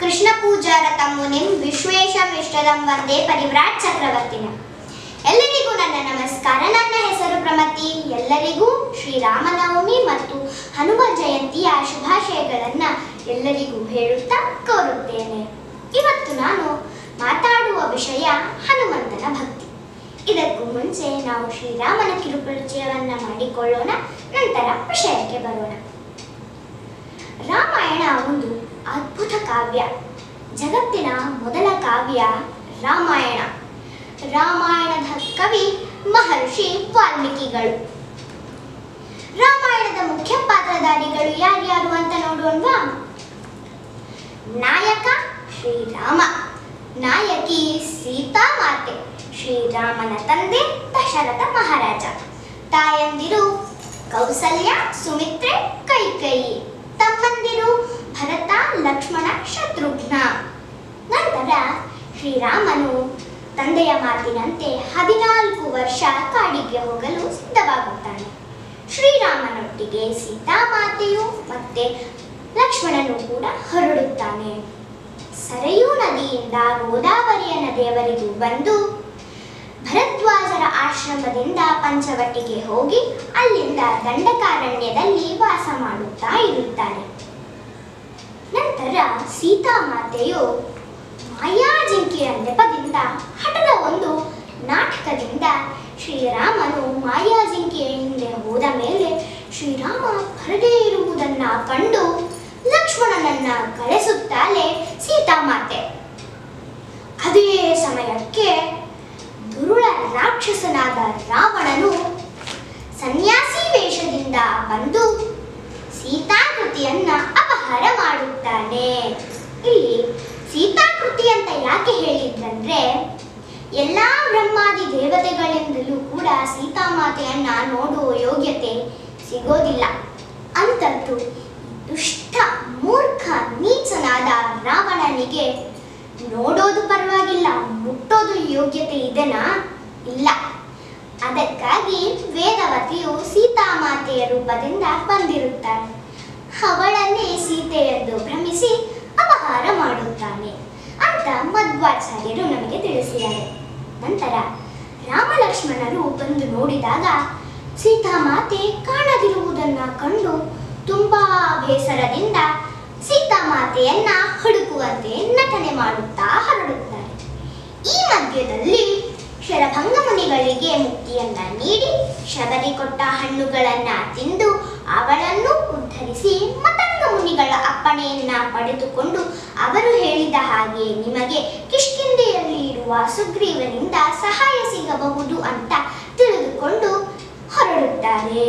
ಕೃಷ್ಣ ಪೂಜಾರತ ಮುನಿಂ ವಿಶ್ವೇಶಮಿಷ್ಟದಂ ವಂದೇ ಪರಿವ್ರಾಟ್ ಚಕ್ರವರ್ತಿನ ಎಲ್ಲರಿಗೂ ನನ್ನ ನಮಸ್ಕಾರ ನನ್ನ ಹೆಸರು ಪ್ರಮತಿ ಎಲ್ಲರಿಗೂ ಶ್ರೀರಾಮನವಮಿ ಮತ್ತು ಹನುಮ ಜಯಂತಿಯ ಶುಭಾಶಯಗಳನ್ನು ಎಲ್ಲರಿಗೂ ಹೇಳುತ್ತಾ ಕೋರುತ್ತೇನೆ ಇವತ್ತು ನಾನು ಮಾತಾಡುವ ವಿಷಯ ಹನುಮಂತನ ಭಕ್ತಿ ಇದಕ್ಕೂ ಮುಂಚೆ ನಾವು ಶ್ರೀರಾಮನ ಕಿರುಪರಿಚಯವನ್ನ ಮಾಡಿಕೊಳ್ಳೋಣ ನಂತರ ವಿಷಯಕ್ಕೆ ಬರೋಣ ರಾಮಾಯಣ ಒಂದು ಅದ್ಭುತ ಕಾವ್ಯ ಜಗತ್ತಿನ ಮೊದಲ ಕಾವ್ಯ ರಾಮಾಯಣ ರಾಮಾಯಣದ ಕವಿ ಮಹರ್ಷಿ ವಾಲ್ಮೀಕಿಗಳು ರಾಮಾಯಣದ ಮುಖ್ಯ ಪಾತ್ರಧಾರಿಗಳು ಯಾರ್ಯಾರು ಅಂತ ನೋಡೋಣವಾ ನಾಯಕ ಶ್ರೀರಾಮ ನಾಯಕಿ ಸೀತಾ ಮಾತೆ ಶ್ರೀರಾಮನ ತಂದೆ ದಶರಥ ಮಹಾರಾಜ ತಾಯಂದಿರು ಕೌಸಲ್ಯ ಸುಮಿತ್ರೆ ಕೈಕೇಯಿ ತಮ್ಮಂದಿರು ಭರತ ಲಕ್ಷ್ಮಣ ಶತ್ರುಘ್ನ ನಂತರ ಶ್ರೀರಾಮನು ತಂದೆಯ ಮಾತಿನಂತೆ ಹದಿನಾಲ್ಕು ವರ್ಷ ಕಾಡಿಗೆ ಹೋಗಲು ಸಿದ್ಧವಾಗುತ್ತಾನೆ ಶ್ರೀರಾಮನೊಟ್ಟಿಗೆ ಸೀತಾಮಾತೆಯು ಮತ್ತೆ ಲಕ್ಷ್ಮಣನು ಕೂಡ ಹೊರಡುತ್ತಾನೆ ಸರಯೂ ನದಿಯಿಂದ ಗೋದಾವರಿಯ ನದಿಯವರೆಗೂ ಬಂದು ಭರದ್ವಾಜರ ಆಶ್ರಮದಿಂದ ಪಂಚವಟಿಗೆ ಹೋಗಿ ಅಲ್ಲಿಂದ ದಂಡಕಾರಣ್ಯದಲ್ಲಿ ವಾಸ ಮಾಡುತ್ತಾ ಇರುತ್ತಾರೆ ನಂತರ ಸೀತಾಮಾತೆಯು ಮಾಯಾಜಿಂಕೆಯ ನೆಪದಿಂದ ಹಠದ ಒಂದು ನಾಟಕದಿಂದ ಶ್ರೀರಾಮನು ಮಾಯಾಜಿಂಕೆಯ ಹಿಂದೆ ಹೋದ ಮೇಲೆ ಶ್ರೀರಾಮ ಬರದೇ ಇರುವುದನ್ನ ಕಂಡು ಲಕ್ಷ್ಮಣನನ್ನ ಕಳಿಸುತ್ತಾಳೆ ಸೀತಾಮಾತೆ ಅದೇ ಸಮಯಕ್ಕೆ ದುರುಳ ರಾಕ್ಷಸನಾದ ರಾವಣನು ಸನ್ಯಾಸಿ ವೇಷದಿಂದ ಬಂದು ಸೀತಾಕೃತಿಯನ್ನ ಅಪಹಾರ ಮಾಡುತ್ತಾನೆ ಇಲ್ಲಿ ಸೀತಾಕೃತಿ ಅಂತ ಯಾಕೆ ಹೇಳಿದ್ರಂದ್ರೆ ಎಲ್ಲಾ ಬ್ರಹ್ಮಾದಿ ದೇವತೆಗಳಿಂದಲೂ ಕೂಡ ಸೀತಾಮಾತೆಯನ್ನ ನೋಡುವ ಯೋಗ್ಯತೆ ಸಿಗೋದಿಲ್ಲ ಅಂತದ್ದು ದುಷ್ಟ ಮೂರ್ಖ ನೀಚನಾದ ರಾವಣನಿಗೆ ನೋಡೋದು ಪರವಾಗಿಲ್ಲ ಮುಟ್ಟೋದು ಯೋಗ್ಯತೆ ಇದೆನಾ ಇಲ್ಲ ಅದಕ್ಕಾಗಿ ವೇದವತಿಯು ಸೀತಾಮಾತೆಯ ರೂಪದಿಂದ ಬಂದಿರುತ್ತಾಳೆ ಅವಳನ್ನೇ ಸೀತೆಯೆಂದು ಭ್ರಮಿಸಿ ಅಪಹಾರ ಮಾಡುತ್ತಾನೆ ಅಂತ ಮಧ್ವಾಚಾರ್ಯರು ನಮಗೆ ತಿಳಿಸಿದ್ದಾರೆ ನಂತರ ರಾಮ ಲಕ್ಷ್ಮಣರು ಬಂದು ನೋಡಿದಾಗ ಸೀತಾಮಾತೆ ಕಾಣದಿರುವುದನ್ನ ಕಂಡು ತುಂಬಾ ಬೇಸರದಿಂದ ಸೀತಾಮಾತೆಯನ್ನ ಹುಡುಕುವಂತೆ ನಟನೆ ಮಾಡುತ್ತಾ ಹೊರಡುತ್ತಾರೆ ಈ ಮಧ್ಯದಲ್ಲಿ ಶರಭಂಗ ಮುನಿಗಳಿಗೆ ಮುಕ್ತಿಯನ್ನ ನೀಡಿ ಶಬರಿ ಕೊಟ್ಟ ಹಣ್ಣುಗಳನ್ನ ತಿಂದು ಅವಳನ್ನು ಉದ್ಧರಿಸಿ ಮತಂಗ ಮುನಿಗಳ ಅಪ್ಪಣೆಯನ್ನ ಪಡೆದುಕೊಂಡು ಅವರು ಹೇಳಿದ ಹಾಗೆ ನಿಮಗೆ ಕಿಷ್ಕಿಂದೆಯಲ್ಲಿ ಇರುವ ಸುಗ್ರೀವನಿಂದ ಸಹಾಯ ಸಿಗಬಹುದು ಅಂತ ತಿಳಿದುಕೊಂಡು ಹೊರಡುತ್ತಾರೆ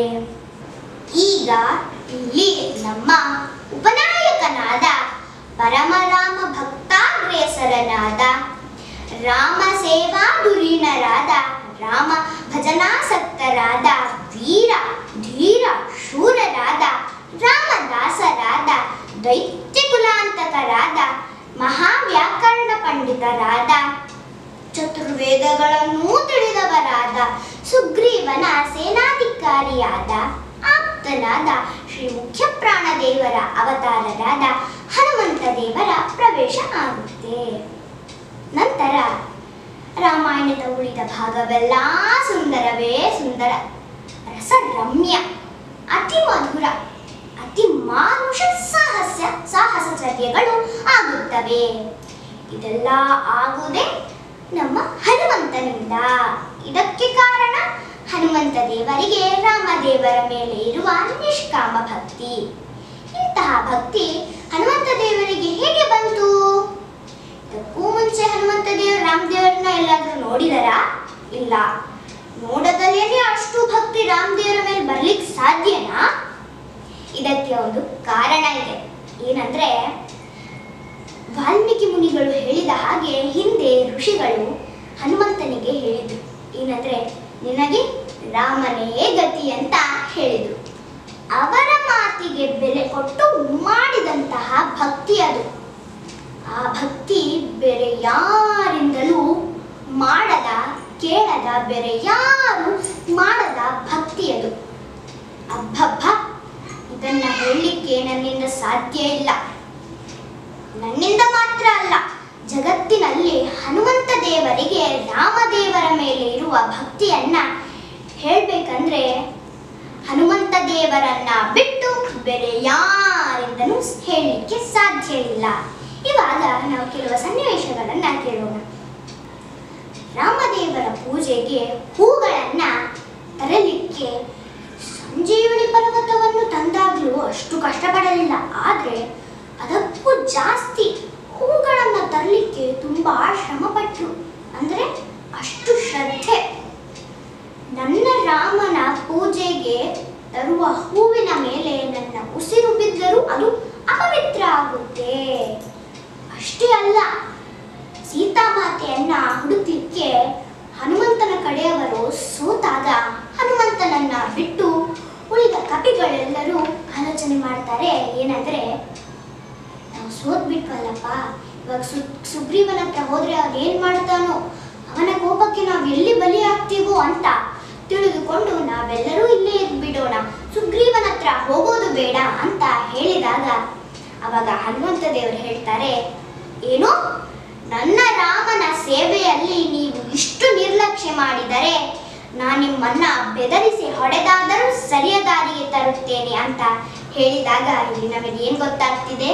ಈಗ ಇಲ್ಲಿ ನಮ್ಮ ಉಪನಾಯಕನಾದ ಪರಮರಾಮ ಭಕ್ತಾಗ್ರೇಸರನಾದ ರಾಮ ಸೇವಾ ದುರೀಣರಾದ ರಾಮ ಭಜನಾಸಕ್ತರಾದ ವೀರ ಧೀರ ಶೂರರಾದ ರಾಮದಾಸರಾದ ದೈತ್ಯ ಕುಲಾಂತಕರಾದ ಮಹಾವ್ಯಾಕರಣ ಪಂಡಿತರಾದ ಚತುರ್ವೇದಗಳನ್ನೂ ತಿಳಿದವರಾದ ಸುಗ್ರೀವನ ಸೇನಾಧಿಕಾರಿಯಾದ ಆಪ್ತನಾದ ಶ್ರೀ ಮುಖ್ಯ ಪ್ರಾಣದೇವರ ಅವತಾರರಾದ ಹನುಮಂತ ದೇವರ ಪ್ರವೇಶ ಆಗುತ್ತೆ ನಂತರ ರಾಮಾಯಣದ ಉಳಿದ ಭಾಗವೆಲ್ಲ ಸುಂದರವೇ ಸುಂದರ ರಸರಮ್ಯ ಅತಿ ಮಧುರ ಅತಿ ಮಾನುಷ ಸಾಹಸ್ಯ ಸಾಹಸ ಚರ್ಯಗಳು ಆಗುತ್ತವೆ ಇದೆಲ್ಲ ಆಗುವುದೇ ನಮ್ಮ ಹನುಮಂತನಿಂದ ಇದಕ್ಕೆ ಕಾರಣ ಹನುಮಂತ ದೇವರಿಗೆ ರಾಮದೇವರ ಮೇಲೆ ಇರುವ ನಿಷ್ಕಾಮ ಭಕ್ತಿ ಇಂತಹ ಭಕ್ತಿ ಹನುಮಂತ ದೇವರಿಗೆ ಹೇಗೆ ಬಂತು ಇದಕ್ಕೂ ಮುಂಚೆ ಹನುಮಂತ ದೇವರು ರಾಮದೇವರನ್ನ ಎಲ್ಲಾದ್ರೂ ನೋಡಿದರಾ ಇಲ್ಲ ನೋಡದಲ್ಲೇನೆ ಅಷ್ಟು ಭಕ್ತಿ ರಾಮದೇವರ ಮೇಲೆ ಬರ್ಲಿಕ್ಕೆ ಸಾಧ್ಯನಾ ಇದಕ್ಕೆ ಒಂದು ಕಾರಣ ಇದೆ ಏನಂದ್ರೆ ವಾಲ್ಮೀಕಿ ಮುನಿಗಳು ಹೇಳಿದ ಹಾಗೆ ಹಿಂದೆ ಋಷಿಗಳು ಹನುಮಂತನಿಗೆ ಹೇಳಿದ್ರು ಏನಂದ್ರೆ ನಿನಗೆ ರಾಮನೇ ಗತಿ ಅಂತ ಹೇಳಿದ್ರು ಅವರ ಮಾತಿಗೆ ಬೆಲೆ ಕೊಟ್ಟು ಮಾಡಿದಂತಹ ಭಕ್ತಿ ಅದು ಆ ಭಕ್ತಿ ಬೇರೆ ಯಾರಿಂದಲೂ ಮಾಡದ ಕೇಳದ ಬೇರೆ ಯಾರು ಮಾಡದ ಭಕ್ತಿ ಅದು ಅಬ್ಬಬ್ಬ ಇದನ್ನ ಹೇಳಲಿಕ್ಕೆ ನನ್ನಿಂದ ಸಾಧ್ಯ ಇಲ್ಲ ನನ್ನಿಂದ ಮಾತ್ರ ಮಾತ್ರ ಅಲ್ಲ ಜಗತ್ತಿನಲ್ಲಿ ಹನುಮಂತ ದೇವರಿಗೆ ರಾಮದೇವರ ಮೇಲೆ ಇರುವ ಭಕ್ತಿಯನ್ನ ಹೇಳ್ಬೇಕಂದ್ರೆ ಹನುಮಂತ ದೇವರನ್ನ ಬಿಟ್ಟು ಬೇರೆ ಯಾರಿಂದನೂ ಹೇಳಲಿಕ್ಕೆ ಸಾಧ್ಯ ಇಲ್ಲ ಇವಾಗ ನಾವು ಕೆಲವು ಸನ್ನಿವೇಶಗಳನ್ನ ಕೇಳೋಣ ರಾಮದೇವರ ಪೂಜೆಗೆ ಹೂಗಳನ್ನ ತರಲಿಕ್ಕೆ ಸಂಜೀವನಿ ಪರ್ವತವನ್ನು ತಂದಾಗ್ಲೂ ಅಷ್ಟು ಕಷ್ಟಪಡಲಿಲ್ಲ ಆದ್ರೆ ಅದಕ್ಕೂ ಜಾಸ್ತಿ ಹೂಗಳನ್ನ ತರಲಿಕ್ಕೆ ತುಂಬಾ ಶ್ರಮಪಟ್ರು ಅಂದ್ರೆ ಅಷ್ಟು ಶ್ರದ್ಧೆ ನನ್ನ ರಾಮನ ಪೂಜೆಗೆ ತರುವ ಹೂವಿನ ಮೇಲೆ ನನ್ನ ಉಸಿರು ಬಿದ್ದರೂ ಅದು ಅಪವಿತ್ರ ಆಗುತ್ತೆ ಅಷ್ಟೇ ಅಲ್ಲ ಸೀತಾಮಾತೆಯನ್ನ ಹುಡುಕ್ಲಿಕ್ಕೆ ಹನುಮಂತನ ಕಡೆಯವರು ಸೋತಾಗ ಹನುಮಂತನನ್ನ ಬಿಟ್ಟು ಉಳಿದ ಕಪಿಗಳೆಲ್ಲರೂ ಆಲೋಚನೆ ಮಾಡ್ತಾರೆ ಏನಂದ್ರೆ ನಾವು ಸೋತ್ ಬಿಟ್ವಲ್ಲಪ್ಪ ಇವಾಗ ಸು ಸುಗ್ರೀವನ ಹತ್ರ ಹೋದ್ರೆ ಅವ್ನು ಏನ್ ಮಾಡ್ತಾನೋ ಅವನ ಕೋಪಕ್ಕೆ ನಾವು ಎಲ್ಲಿ ಬಲಿ ಆಗ್ತೀವೋ ಅಂತ ತಿಳಿದುಕೊಂಡು ನಾವೆಲ್ಲರೂ ಇಲ್ಲೇ ಇದ್ ಬಿಡೋಣ ಸುಗ್ರೀವನ ಹತ್ರ ಹೋಗೋದು ಬೇಡ ಅಂತ ಹೇಳಿದಾಗ ಅವಾಗ ಹನುಮಂತ ದೇವರು ಹೇಳ್ತಾರೆ ಏನು ನನ್ನ ರಾಮನ ಸೇವೆಯಲ್ಲಿ ನೀವು ಇಷ್ಟು ನಿರ್ಲಕ್ಷ್ಯ ಮಾಡಿದರೆ ನಾನು ನಿಮ್ಮನ್ನ ಬೆದರಿಸಿ ಹೊಡೆದಾದರೂ ಸರಿಯ ದಾರಿಗೆ ತರುತ್ತೇನೆ ಅಂತ ಹೇಳಿದಾಗ ಇಲ್ಲಿ ನಮಗೆ ಏನ್ ಗೊತ್ತಾಗ್ತಿದೆ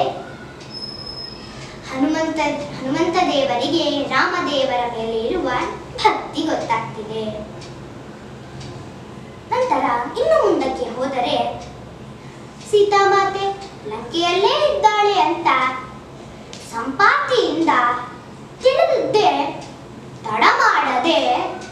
ಹನುಮಂತ ಹನುಮಂತ ದೇವರಿಗೆ ರಾಮದೇವರ ಮೇಲೆ ಇರುವ ಭಕ್ತಿ ಗೊತ್ತಾಗ್ತಿದೆ ನಂತರ ಇನ್ನು ಮುಂದಕ್ಕೆ ಹೋದರೆ ಸೀತಾಮಾತೆ ಲಂಕೆಯಲ್ಲೇ ಇದ್ದಾಳೆ ಅಂತ ಸಂಪಾತಿಯಿಂದ ತಿಳಿದಿದ್ದೆ ತಡ ಮಾಡದೆ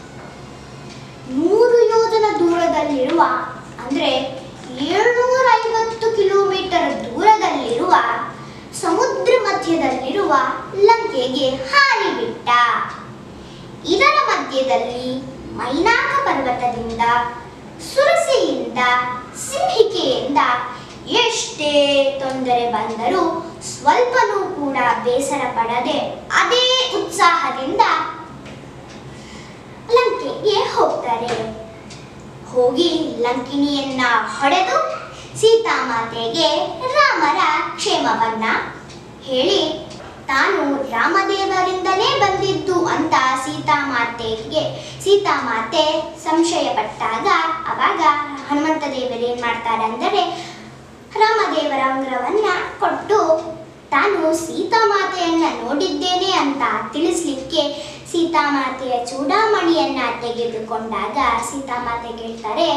ನೂರು ಯೋಜನ ದೂರದಲ್ಲಿರುವ ಅಂದ್ರೆ ಏಳ್ನೂರ ಐವತ್ತು ಕಿಲೋಮೀಟರ್ ದೂರದಲ್ಲಿರುವ ಸಮುದ್ರ ಮಧ್ಯದಲ್ಲಿರುವ ಲಂಕೆಗೆ ಹಾರಿಬಿಟ್ಟ ಇದರ ಮಧ್ಯದಲ್ಲಿ ಮೈನಾಕ ಪರ್ವತದಿಂದ ಸುರಸೆಯಿಂದ ಸಿಂಹಿಕೆಯಿಂದ ಎಷ್ಟೇ ತೊಂದರೆ ಬಂದರೂ ಸ್ವಲ್ಪನೂ ಕೂಡ ಬೇಸರ ಪಡದೆ ಅದೇ ಉತ್ಸಾಹದಿಂದ ಲಂಕೆಗೆ ಹೋಗ್ತಾರೆ ಹೋಗಿ ಲಂಕಿನಿಯನ್ನ ಹೊಡೆದು ಸೀತಾಮಾತೆಗೆ ರಾಮರ ಕ್ಷೇಮವನ್ನ ಹೇಳಿ ತಾನು ರಾಮದೇವರಿಂದಲೇ ಬಂದಿದ್ದು ಅಂತ ಸೀತಾಮಾತೆಗೆ ಸೀತಾಮಾತೆ ಸಂಶಯ ಪಟ್ಟಾಗ ಅವಾಗ ಹನುಮಂತ ದೇವರು ಏನ್ ಮಾಡ್ತಾರೆ ಅಂದರೆ ರಾಮದೇವರ ಉಂಗುರವನ್ನ ಕೊಟ್ಟು ತಾನು ಸೀತಾಮಾತೆಯನ್ನ ನೋಡಿದ್ದೇನೆ ಅಂತ ತಿಳಿಸ್ಲಿಕ್ಕೆ ಸೀತಾಮಾತೆಯ ಚೂಡಾಮಣಿಯನ್ನ ತೆಗೆದುಕೊಂಡಾಗ ಸೀತಾಮಾತೆ ಕೇಳ್ತಾರೆ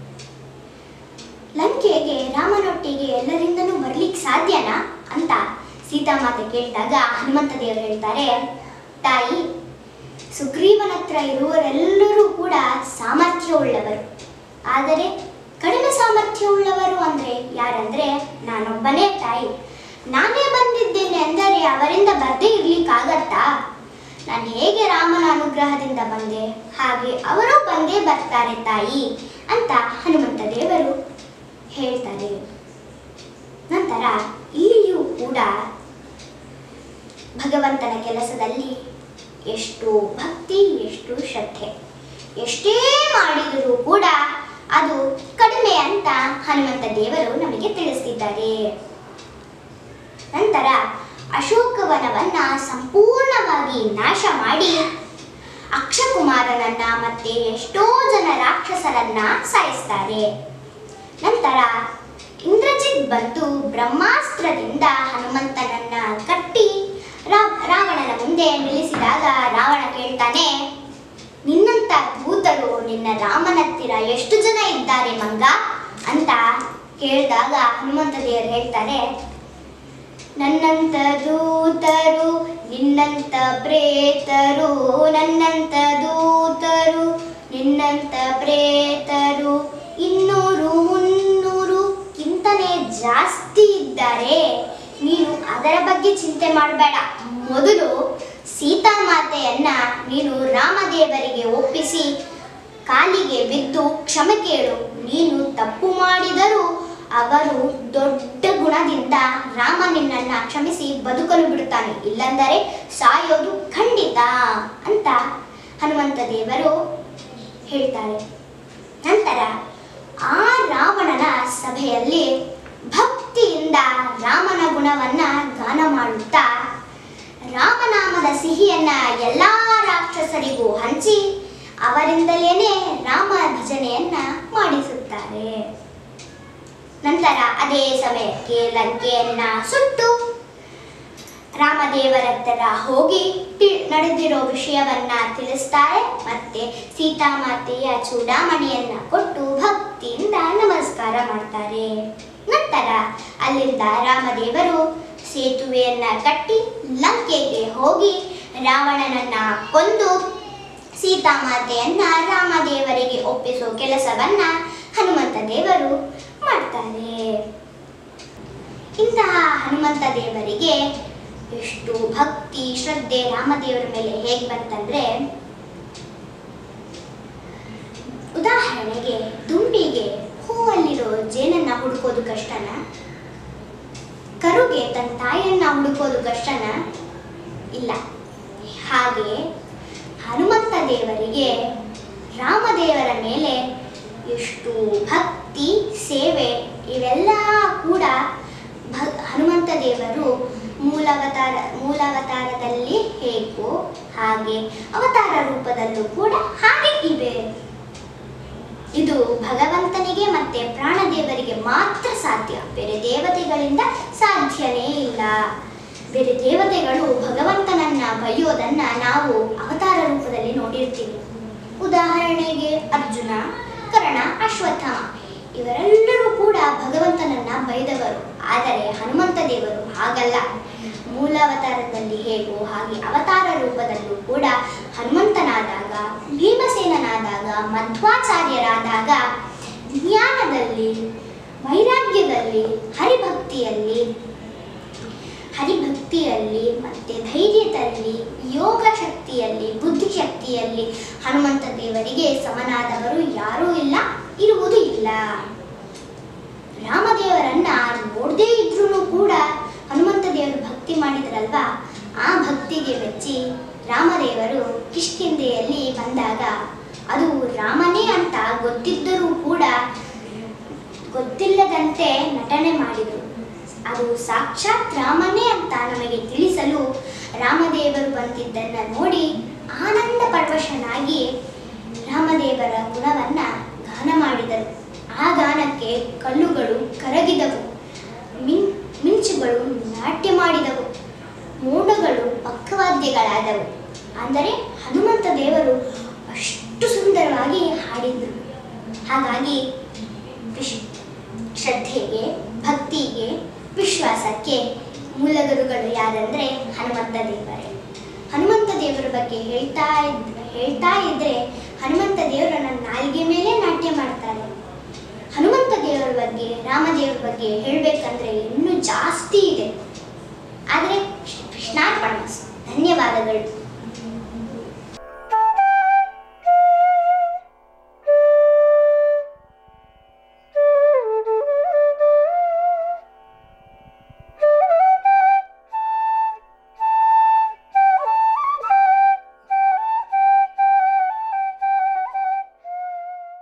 ಲಂಕೆಗೆ ರಾಮನೊಟ್ಟಿಗೆ ಎಲ್ಲರಿಂದನೂ ಬರ್ಲಿಕ್ಕೆ ಸಾಧ್ಯನಾ ಅಂತ ಸೀತಾಮಾತೆ ಕೇಳಿದಾಗ ಹನುಮಂತ ದೇವರು ಹೇಳ್ತಾರೆ ತಾಯಿ ಸುಗ್ರೀವನ ಹತ್ರ ಇರುವವರೆಲ್ಲರೂ ಕೂಡ ಸಾಮರ್ಥ್ಯ ಉಳ್ಳವರು ಆದರೆ ಕಡಿಮೆ ಸಾಮರ್ಥ್ಯ ಉಳ್ಳವರು ಅಂದ್ರೆ ಯಾರಂದ್ರೆ ನಾನೊಬ್ಬನೇ ತಾಯಿ ನಾನೇ ಬಂದಿದ್ದೇನೆ ಅಂದರೆ ಅವರಿಂದ ಬರ್ದೇ ಇರ್ಲಿಕ್ಕಾಗತ್ತಾ ನಾನು ಹೇಗೆ ರಾಮನ ಅನುಗ್ರಹದಿಂದ ಬಂದೆ ಹಾಗೆ ಅವರು ಬಂದೇ ಬರ್ತಾರೆ ತಾಯಿ ಅಂತ ಹನುಮಂತ ದೇವರು ಹೇಳ್ತಾರೆ ನಂತರ ಇಲ್ಲಿಯೂ ಕೂಡ ಭಗವಂತನ ಕೆಲಸದಲ್ಲಿ ಎಷ್ಟು ಭಕ್ತಿ ಎಷ್ಟು ಶ್ರದ್ಧೆ ಎಷ್ಟೇ ಮಾಡಿದರೂ ಕೂಡ ಅದು ಕಡಿಮೆ ಅಂತ ಹನುಮಂತ ದೇವರು ನಮಗೆ ತಿಳಿಸ್ತಿದ್ದಾರೆ ನಂತರ ಅಶೋಕವನವನ್ನ ಸಂಪೂರ್ಣವಾಗಿ ನಾಶ ಮಾಡಿ ಅಕ್ಷಕುಮಾರನನ್ನ ಮತ್ತೆ ಎಷ್ಟೋ ಜನ ರಾಕ್ಷಸರನ್ನ ಸಾಯಿಸ್ತಾರೆ ನಂತರ ಇಂದ್ರಜಿತ್ ಬಂದು ಬ್ರಹ್ಮಾಸ್ತ್ರದಿಂದ ಹನುಮಂತನನ್ನ ಕಟ್ಟಿ ರಾ- ರಾವಣನ ಮುಂದೆ ನಿಲ್ಲಿಸಿದಾಗ ರಾವಣ ಕೇಳ್ತಾನೆ ನಿನ್ನಂತ ದೂತರು ನಿನ್ನ ರಾಮನ ಹತ್ತಿರ ಎಷ್ಟು ಜನ ಇದ್ದಾರೆ ಮಂಗ ಅಂತ ಕೇಳಿದಾಗ ಹನುಮಂತ ದೇವರು ಹೇಳ್ತಾರೆ ನನ್ನಂತ ದೂತರು ನಿನ್ನಂತ ಪ್ರೇತರು ನನ್ನಂತ ದೂತರು ನಿನ್ನಂತ ಪ್ರೇತರು ಇನ್ನೂರು ಮುನ್ನೂರು ಕಿಂತನೇ ಜಾಸ್ತಿ ಇದ್ದಾರೆ ನೀನು ಅದರ ಬಗ್ಗೆ ಚಿಂತೆ ಮಾಡಬೇಡ ಮೊದಲು ಸೀತಾಮಾತೆಯನ್ನ ನೀನು ರಾಮದೇವರಿಗೆ ಒಪ್ಪಿಸಿ ಕಾಲಿಗೆ ಬಿದ್ದು ಕ್ಷಮೆ ಕೇಳು ನೀನು ತಪ್ಪು ಮಾಡಿದರೂ ಅವರು ದೊಡ್ಡ ಗುಣದಿಂದ ರಾಮ ನಿನ್ನನ್ನ ಕ್ಷಮಿಸಿ ಬದುಕಲು ಬಿಡುತ್ತಾನೆ ಇಲ್ಲಂದರೆ ಸಾಯೋದು ಖಂಡಿತ ಅಂತ ಹನುಮಂತ ದೇವರು ಹೇಳ್ತಾರೆ ನಂತರ ಆ ರಾವಣನ ಸಭೆಯಲ್ಲಿ ಭಕ್ತಿಯಿಂದ ರಾಮನ ಗುಣವನ್ನ ಗಾನ ಮಾಡುತ್ತಾ ಸಿಹಿಯನ್ನ ಎಲ್ಲಾ ರಾಕ್ಷಸರಿಗೂ ಹಂಚಿ ಅವರಿಂದಲೇನೆ ರಾಮ ಭಜನೆಯನ್ನ ಮಾಡಿಸುತ್ತಾರೆ ನಂತರ ಅದೇ ಸಮಯಕ್ಕೆ ಲಂಕೆಯನ್ನ ಸುಟ್ಟು ರಾಮದೇವರ ಹತ್ರ ಹೋಗಿ ತಿ- ನಡೆದಿರೋ ವಿಷಯವನ್ನ ತಿಳಿಸ್ತಾರೆ ಮತ್ತೆ ಸೀತಾಮಾತೆಯ ಚೂಡಾಮಣಿಯನ್ನ ಕೊಟ್ಟು ಭಕ್ತಿಯಿಂದ ನಮಸ್ಕಾರ ಮಾಡ್ತಾರೆ ನಂತರ ಅಲ್ಲಿಂದ ರಾಮದೇವರು ಸೇತುವೆಯನ್ನ ಕಟ್ಟಿ ಲಂಕೆಗೆ ಹೋಗಿ ರಾವಣನನ್ನ ಕೊಂದು ಸೀತಾಮಾತೆಯನ್ನ ರಾಮದೇವರಿಗೆ ಒಪ್ಪಿಸೋ ಕೆಲಸವನ್ನ ಹನುಮಂತ ದೇವರು ಮಾಡ್ತಾರೆ ಇಂತಹ ಹನುಮಂತ ದೇವರಿಗೆ ಎಷ್ಟು ಭಕ್ತಿ ಶ್ರದ್ಧೆ ರಾಮದೇವರ ಮೇಲೆ ಹೇಗೆ ಬಂತಂದ್ರೆ ಉದಾಹರಣೆಗೆ ದುಂಬಿಗೆ ಹೂವಲ್ಲಿರೋ ಜೇನನ್ನ ಹುಡುಕೋದು ಕಷ್ಟನ ಕರುಗೆ ತನ್ನ ತಾಯಿಯನ್ನ ಹುಡುಕೋದು ಕಷ್ಟನ ಇಲ್ಲ ಹಾಗೆ ಹನುಮಂತ ದೇವರಿಗೆ ರಾಮದೇವರ ಮೇಲೆ ಎಷ್ಟು ಭಕ್ತಿ ಸೇವೆ ಇವೆಲ್ಲ ಕೂಡ ಭ ಹನುಮಂತ ದೇವರು ಮೂಲಾವತಾರ ಮೂಲಾವತಾರದಲ್ಲಿ ಹೇಗೋ ಹಾಗೆ ಅವತಾರ ರೂಪದಲ್ಲೂ ಕೂಡ ಹಾಗೆ ಇವೆ ಇದು ಭಗವಂತನಿಗೆ ಮತ್ತೆ ಪ್ರಾಣದೇವರಿಗೆ ಮಾತ್ರ ಸಾಧ್ಯ ಬೇರೆ ದೇವತೆಗಳಿಂದ ಸಾಧ್ಯನೇ ಇಲ್ಲ ಬೇರೆ ದೇವತೆಗಳು ಭಗವಂತನನ್ನ ಬೈಯೋದನ್ನ ನಾವು ಅವತಾರ ರೂಪದಲ್ಲಿ ನೋಡಿರ್ತೀವಿ ಉದಾಹರಣೆಗೆ ಅರ್ಜುನ ಕರ್ಣ ಅಶ್ವತ್ಥಾಮ ಇವರೆಲ್ಲರೂ ಕೂಡ ಭಗವಂತನನ್ನ ಬೈದವರು ಆದರೆ ಹನುಮಂತ ದೇವರು ಹಾಗಲ್ಲ ಮೂಲಾವತಾರದಲ್ಲಿ ಹೇಗೋ ಹಾಗೆ ಅವತಾರ ರೂಪದಲ್ಲೂ ಕೂಡ ಹನುಮಂತನಾದಾಗ ಭೀಮಸೇನನಾದಾಗ ಮಧ್ವಾಚಾರ್ಯರಾದಾಗ ಜ್ಞಾನದಲ್ಲಿ ವೈರಾಗ್ಯದಲ್ಲಿ ಹರಿಭಕ್ತಿಯಲ್ಲಿ ಹರಿಭಕ್ತಿಯಲ್ಲಿ ಮತ್ತೆ ಧೈರ್ಯದಲ್ಲಿ ಯೋಗ ಶಕ್ತಿಯಲ್ಲಿ ಬುದ್ಧಿಶಕ್ತಿಯಲ್ಲಿ ಹನುಮಂತ ದೇವರಿಗೆ ಸಮನಾದವರು ಯಾರೂ ಇಲ್ಲ ಇರುವುದು ಇಲ್ಲ ರಾಮದೇವರನ್ನ ನೋಡದೇ ಇದ್ರೂ ಕೂಡ ಹನುಮಂತ ದೇವರು ಭಕ್ತಿ ಮಾಡಿದ್ರಲ್ವಾ ಆ ಭಕ್ತಿಗೆ ಮೆಚ್ಚಿ ರಾಮದೇವರು ಕಿಷ್ಕಿಂದೆಯಲ್ಲಿ ಬಂದಾಗ ಅದು ರಾಮನೇ ಅಂತ ಗೊತ್ತಿದ್ದರೂ ಕೂಡ ಗೊತ್ತಿಲ್ಲದಂತೆ ನಟನೆ ಮಾಡಿದರು ಅದು ಸಾಕ್ಷಾತ್ ರಾಮನೇ ಅಂತ ನಮಗೆ ತಿಳಿಸಲು ರಾಮದೇವರು ಬಂದಿದ್ದನ್ನ ನೋಡಿ ಆನಂದ ಪರವಶನಾಗಿ ರಾಮದೇವರ ಗುಣವನ್ನ ಗಾನ ಮಾಡಿದರು ಆ ಗಾನಕ್ಕೆ ಕಲ್ಲುಗಳು ಕರಗಿದವು ಮಿನ್ ಮಿಂಚುಗಳು ನಾಟ್ಯ ಮಾಡಿದವು ಮೋಡಗಳು ಪಕ್ಕವಾದ್ಯಗಳಾದವು ಅಂದರೆ ಹನುಮಂತ ದೇವರು ಅಷ್ಟು ಸುಂದರವಾಗಿ ಹಾಡಿದರು ಹಾಗಾಗಿ ವಿಶ್- ಶ್ರದ್ಧೆಗೆ ಭಕ್ತಿಗೆ ವಿಶ್ವಾಸಕ್ಕೆ ಮೂಲಗುರುಗಳು ಯಾರಂದ್ರೆ ಹನುಮಂತ ದೇವರೇ ಹನುಮಂತ ದೇವರ ಬಗ್ಗೆ ಹೇಳ್ತಾ ಇದ್ ಹೇಳ್ತಾ ಇದ್ರೆ ಹನುಮಂತ ದೇವರು ನನ್ನ ನಾಲಿಗೆ ಮೇಲೆ ನಾಟ್ಯ ಮಾಡ್ತಾರೆ ಹನುಮಂತ ದೇವರ ಬಗ್ಗೆ ರಾಮದೇವರ ಬಗ್ಗೆ ಹೇಳಬೇಕಂದ್ರೆ ಇನ್ನೂ ಜಾಸ್ತಿ ಇದೆ ಆದರೆ ಕೃಷ್ಣಾರ್ಪಣ ಧನ್ಯವಾದಗಳು